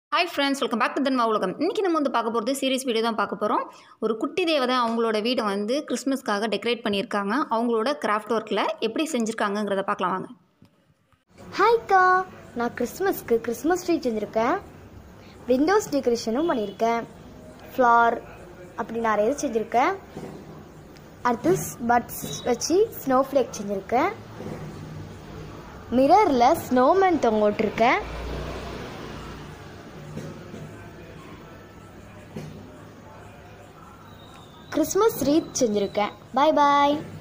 hi friends welcome back to தன்மா உலகம் இன்றைக்கி நம்ம வந்து பார்க்க போகிறது சீரியஸ் வீடியோ தான் பார்க்க போகிறோம் ஒரு குட்டி தேவதை அவங்களோட வீடை வந்து கிறிஸ்மஸ்க்காக டெக்கரேட் பண்ணியிருக்காங்க அவங்களோட கிராஃப்ட் ஒர்க்கில் எப்படி செஞ்சுருக்காங்கங்கிறத பார்க்கலாம் வாங்க ஹாய்க்கா நான் கிறிஸ்மஸ்க்கு கிறிஸ்மஸ் ட்ரீ செஞ்சுருக்கேன் விண்டோஸ் டெக்கரேஷனும் பண்ணியிருக்கேன் ஃப்ளார் அப்படி நிறைய செஞ்சுருக்கேன் அடுத்து பட்ஸ் வச்சு ஸ்னோ ஃப்ளேக் செஞ்சுருக்கேன் மிரரில் ஸ்னோமேன் தொங்க விட்டுருக்கேன் கிறிஸ்மஸ் ரீத் செஞ்சுருக்கேன் பாய் பாய்